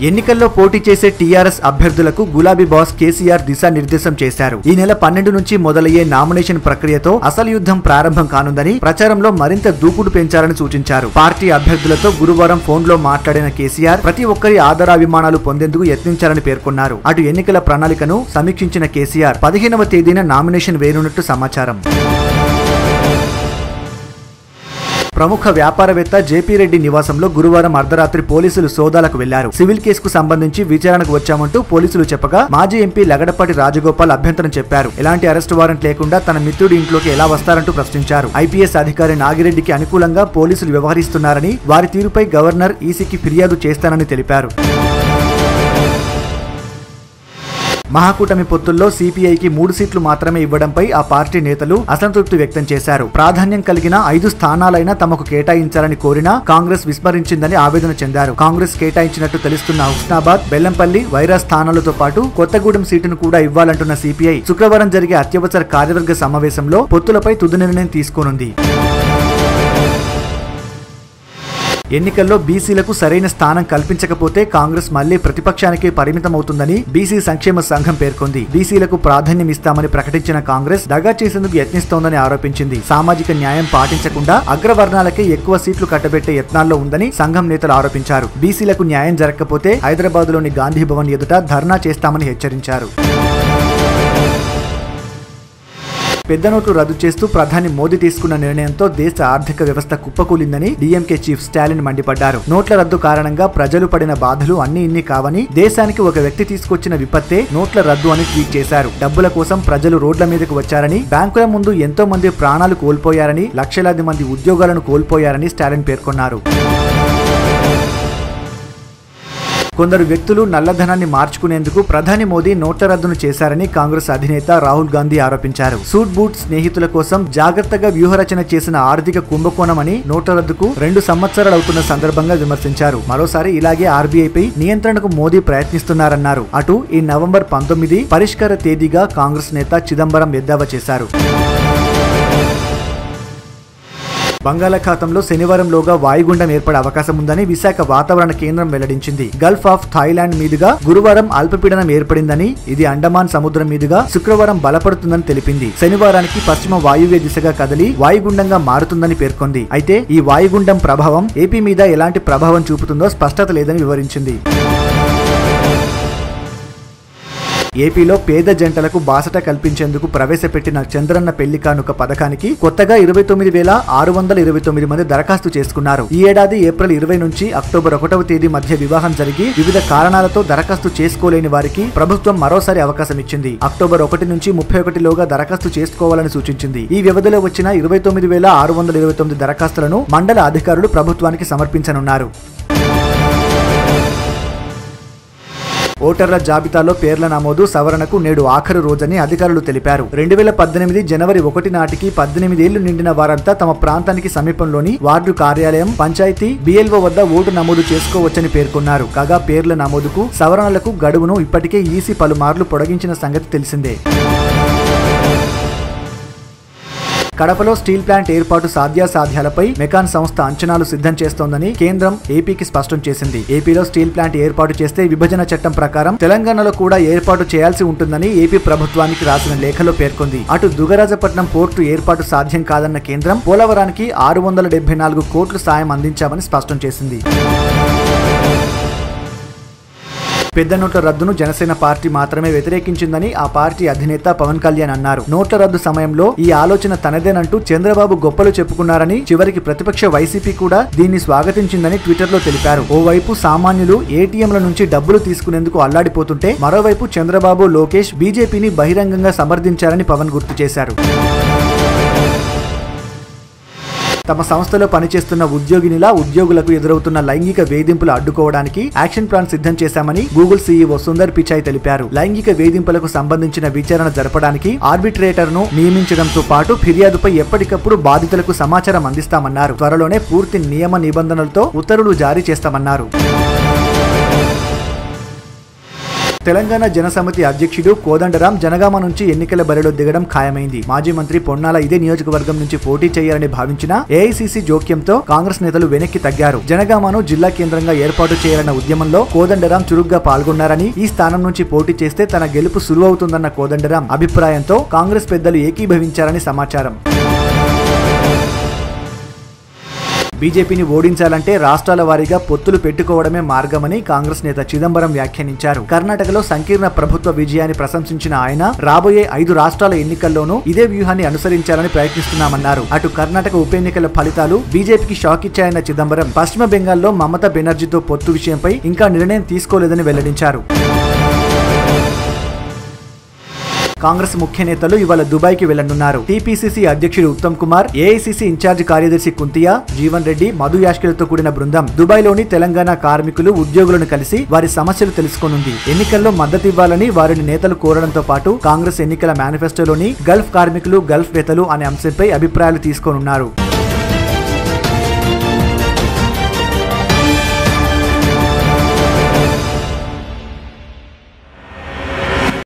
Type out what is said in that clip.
ఎన్నికల్లో పోటీ చేసే టీఆర్ఎస్ అభ్యర్థులకు గులాబీ బాస్ కేసీఆర్ దిశానిర్దేశం చేశారు ఈ నెల పన్నెండు నుంచి మొదలయ్యే నామినేషన్ ప్రక్రియతో అసలు యుద్ధం ప్రారంభం కానుందని ప్రచారంలో మరింత దూకుడు పెంచాలని సూచించారు పార్టీ అభ్యర్థులతో గురువారం ఫోన్ లో మాట్లాడిన కేసీఆర్ ప్రతి ఒక్కరి ఆదరాభిమానాలు పొందేందుకు యత్నించాలని పేర్కొన్నారు అటు ఎన్నికల ప్రణాళికను సమీక్షించిన కేసీఆర్ పదిహేనవ తేదీన నామినేషన్ వేయనున్నట్టు సమాచారం ప్రముఖ వ్యాపారవేత్త జేపీ రెడ్డి నివాసంలో గురువారం అర్ధరాత్రి పోలీసులు సోదాలకు వెళ్లారు సివిల్ కేసుకు సంబంధించి విచారణకు వచ్చామంటూ పోలీసులు చెప్పగా మాజీ ఎంపీ లగడపాటి రాజగోపాల్ అభ్యంతరం చెప్పారు ఎలాంటి అరెస్ట్ వారెంట్ లేకుండా తన మిత్రుడి ఇంట్లోకి ఎలా వస్తారంటూ ప్రశ్నించారు ఐపీఎస్ అధికారి నాగిరెడ్డికి అనుకూలంగా పోలీసులు వ్యవహరిస్తున్నారని వారి తీరుపై గవర్నర్ ఈసీకి ఫిర్యాదు చేస్తానని తెలిపారు మహాకూటమి పొత్తుల్లో సిపిఐకి మూడు సీట్లు మాత్రమే ఇవ్వడంపై ఆ పార్టీ నేతలు అసంతృప్తి వ్యక్తం చేశారు ప్రాధాన్యం కలిగిన ఐదు స్థానాలైనా తమకు కేటాయించాలని కోరినా కాంగ్రెస్ విస్మరించిందని ఆవేదన చెందారు కాంగ్రెస్ కేటాయించినట్టు తెలుస్తున్న హుస్నాబాద్ బెల్లంపల్లి వైరా స్థానాలతో పాటు కొత్తగూడెం సీటును కూడా ఇవ్వాలంటున్న సిపిఐ శుక్రవారం జరిగే అత్యవసర కార్యవర్గ సమావేశంలో పొత్తులపై తుది నిర్ణయం తీసుకోనుంది ఎన్నికల్లో బీసీలకు సరైన స్థానం కల్పించకపోతే కాంగ్రెస్ మళ్లీ ప్రతిపక్షానికే పరిమితమవుతుందని బీసీ సంక్షేమ సంఘం పేర్కొంది బీసీలకు ప్రాధాన్యం ఇస్తామని ప్రకటించిన కాంగ్రెస్ దగా చేసేందుకు యత్నిస్తోందని ఆరోపించింది సామాజిక న్యాయం పాటించకుండా అగ్రవర్ణాలకే ఎక్కువ సీట్లు కట్టబెట్టే యత్నాల్లో ఉందని సంఘం నేతలు ఆరోపించారు బీసీలకు న్యాయం జరగకపోతే హైదరాబాద్లోని గాంధీ భవన్ ఎదుట ధర్నా చేస్తామని హెచ్చరించారు పెద్ద నోట్లు రద్దు చేస్తూ ప్రధాని మోదీ తీసుకున్న నిర్ణయంతో దేశ ఆర్థిక వ్యవస్థ కుప్పకూలిందని డీఎంకే చీఫ్ స్టాలిన్ మండిపడ్డారు నోట్ల రద్దు కారణంగా ప్రజలు పడిన బాధలు అన్ని ఇన్ని కావని దేశానికి ఒక వ్యక్తి తీసుకొచ్చిన విపత్తే నోట్ల రద్దు అని ట్వీట్ చేశారు డబ్బుల కోసం ప్రజలు రోడ్ల మీదకు వచ్చారని బ్యాంకుల ముందు ఎంతో మంది ప్రాణాలు కోల్పోయారని లక్షలాది మంది ఉద్యోగాలను కోల్పోయారని స్టాలిన్ పేర్కొన్నారు కొందరు వ్యక్తులు నల్లధనాన్ని మార్చుకునేందుకు ప్రధాని మోదీ నోట్ల రద్దును చేశారని కాంగ్రెస్ అధినేత రాహుల్ గాంధీ ఆరోపించారు సూట్ బూట్ స్నేహితుల కోసం జాగ్రత్తగా వ్యూహరచన చేసిన ఆర్థిక కుంభకోణమని నోట్ల రద్దుకు రెండు సంవత్సరాలు అవుతున్న సందర్భంగా విమర్శించారు మరోసారి ఇలాగే ఆర్బీఐపై నియంత్రణకు మోదీ ప్రయత్నిస్తున్నారన్నారు అటు ఈ నవంబర్ పంతొమ్మిది పరిష్కార తేదీగా కాంగ్రెస్ నేత చిదంబరం ఎద్దావా చేశారు బంగాళాఖాతంలో శనివారంలోగా వాయుగుండం ఏర్పడే అవకాశం ఉందని విశాఖ వాతావరణ కేంద్రం వెల్లడించింది గల్ఫ్ ఆఫ్ థాయిలాండ్ మీదుగా గురువారం అల్పపీడనం ఏర్పడిందని ఇది అండమాన్ సముద్రం మీదుగా శుక్రవారం బలపడుతుందని తెలిపింది శనివారానికి పశ్చిమ వాయువ్య దిశగా కదిలి వాయుగుండంగా మారుతుందని పేర్కొంది అయితే ఈ వాయుగుండం ప్రభావం ఏపీ మీద ఎలాంటి ప్రభావం చూపుతుందో స్పష్టత లేదని వివరించింది ఏపీలో పేద జంటలకు బాసట కల్పించేందుకు ప్రవేశపెట్టిన చంద్రన్న పెళ్లి కానుక పథకానికి కొత్తగా ఇరవై తొమ్మిది వేల ఆరు వందల ఇరవై తొమ్మిది మంది దరఖాస్తు చేసుకున్నారు ఈ ఏడాది ఏప్రిల్ ఇరవై నుంచి అక్టోబర్ ఒకటవ తేదీ మధ్య వివాహం జరిగి వివిధ కారణాలతో దరఖాస్తు చేసుకోలేని వారికి ప్రభుత్వం మరోసారి అవకాశం ఇచ్చింది అక్టోబర్ ఒకటి నుంచి ముప్పై ఒకటిలోగా దరఖాస్తు చేసుకోవాలని సూచించింది ఈ వ్యవధిలో వచ్చిన ఇరవై తొమ్మిది వేల ఆరు వందల ఇరవై తొమ్మిది దరఖాస్తులను మండల అధికారులు ప్రభుత్వానికి సమర్పించనున్నారు ఓటర్ల జాబితాలో పేర్ల నమోదు సవరణకు నేడు ఆఖరు రోజని అధికారులు తెలిపారు రెండు వేల పద్దెనిమిది జనవరి ఒకటి నాటికి పద్దెనిమిదేళ్లు నిండిన వారంతా తమ ప్రాంతానికి సమీపంలోని వార్డు కార్యాలయం పంచాయతీ బిఎల్ఓ వద్ద ఓటు నమోదు చేసుకోవచ్చని పేర్కొన్నారు కాగా పేర్ల నమోదుకు సవరణలకు గడువును ఇప్పటికే ఈసీ పలుమార్లు పొడిగించిన సంగతి తెలిసిందే కడపలో స్టీల్ ప్లాంట్ ఏర్పాటు సాధ్యాసాధ్యాలపై మెకాన్ సంస్థ అంచనాలు సిద్ధం చేస్తోందని కేంద్రం ఏపీకి స్పష్టం చేసింది ఏపీలో స్టీల్ ప్లాంట్ ఏర్పాటు చేస్తే విభజన చట్టం ప్రకారం తెలంగాణలో కూడా ఏర్పాటు చేయాల్సి ఉంటుందని ఏపీ ప్రభుత్వానికి రాసిన లేఖలో పేర్కొంది అటు దుగరాజపట్నం పోర్టు ఏర్పాటు సాధ్యం కాదన్న కేంద్రం పోలవరానికి ఆరు వందల డెబ్బై నాలుగు కోట్లు సాయం అందించామని స్పష్టం చేసింది పెద్ద నోట్ల రద్దును జనసేన పార్టీ మాత్రమే వ్యతిరేకించిందని ఆ పార్టీ అధినేత పవన్ కళ్యాణ్ అన్నారు నోట్ల రద్దు సమయంలో ఈ ఆలోచన తనదేనంటూ చంద్రబాబు గొప్పలు చెప్పుకున్నారని చివరికి ప్రతిపక్ష వైసీపీ కూడా దీన్ని స్వాగతించిందని ట్విట్టర్లో తెలిపారు ఓవైపు సామాన్యులు ఏటీఎంల నుంచి డబ్బులు తీసుకునేందుకు అల్లాడిపోతుంటే మరోవైపు చంద్రబాబు లోకేష్ బీజేపీని బహిరంగంగా సమర్థించారని పవన్ గుర్తు చేశారు తమ సంస్థలో పనిచేస్తున్న ఉద్యోగినిలా ఉద్యోగులకు ఎదురవుతున్న లైంగిక వేధింపులు అడ్డుకోవడానికి యాక్షన్ ప్లాన్ సిద్ధం చేశామని గూగుల్ సీఈఓ సుందర్ పిచాయ్ తెలిపారు లైంగిక వేధింపులకు సంబంధించిన విచారణ జరపడానికి ఆర్బిట్రేటర్ ను నియమించడంతో పాటు ఫిర్యాదుపై ఎప్పటికప్పుడు బాధితులకు సమాచారం అందిస్తామన్నారు త్వరలోనే పూర్తి నియమ నిబంధనలతో ఉత్తర్వులు జారీ చేస్తామన్నారు తెలంగాణ జనసమితి అధ్యక్షుడు కోదండరాం జనగామ నుంచి ఎన్నికల బరిలో దిగడం ఖాయమైంది మాజీ మంత్రి పొన్నాల ఇదే నియోజకవర్గం నుంచి పోటీ చేయాలని భావించిన ఏఐసీసీ జోక్యంతో కాంగ్రెస్ నేతలు వెనక్కి తగ్గారు జనగామను జిల్లా కేంద్రంగా ఏర్పాటు చేయాలన్న ఉద్యమంలో కోదండరాం చురుగ్గా పాల్గొన్నారని ఈ స్థానం నుంచి పోటీ చేస్తే తన గెలుపు సులువవుతుందన్న కోదండరాం అభిప్రాయంతో కాంగ్రెస్ పెద్దలు ఏకీభవించారని సమాచారం బీజేపీని ఓడించాలంటే రాష్ట్రాల వారీగా పొత్తులు పెట్టుకోవడమే మార్గమని కాంగ్రెస్ నేత చిదంబరం వ్యాఖ్యానించారు కర్ణాటకలో సంకీర్ణ ప్రభుత్వ విజయాన్ని ప్రశంసించిన ఆయన రాబోయే ఐదు రాష్ట్రాల ఎన్నికల్లోనూ ఇదే వ్యూహాన్ని అనుసరించాలని ప్రయత్నిస్తున్నామన్నారు అటు కర్ణాటక ఉప ఎన్నికల ఫలితాలు బీజేపీకి షాక్ ఇచ్చాయన్న చిదంబరం పశ్చిమ బెంగాల్లో మమతా బెనర్జీతో పొత్తు విషయంపై ఇంకా నిర్ణయం తీసుకోలేదని వెల్లడించారు కాంగ్రెస్ ముఖ్య నేతలు ఇవాళ దుబాయ్ కి వెళ్లనున్నారు టీపీసీసీ అధ్యక్షుడు ఉత్తమ్ కుమార్ ఏఐసీసీ ఇన్ఛార్జ్ కార్యదర్శి కుంతియా జీవన్ రెడ్డి మధు యాష్కిలతో కూడిన బృందం దుబాయ్ లోని తెలంగాణ కార్మికులు ఉద్యోగులను కలిసి వారి సమస్యలు తెలుసుకోనుంది ఎన్నికల్లో మద్దతు ఇవ్వాలని వారిని నేతలు కోరడంతో పాటు కాంగ్రెస్ ఎన్నికల మేనిఫెస్టోలోని గల్ఫ్ కార్మికులు గల్ఫ్ వేతలు అనే అంశంపై అభిప్రాయాలు తీసుకోనున్నారు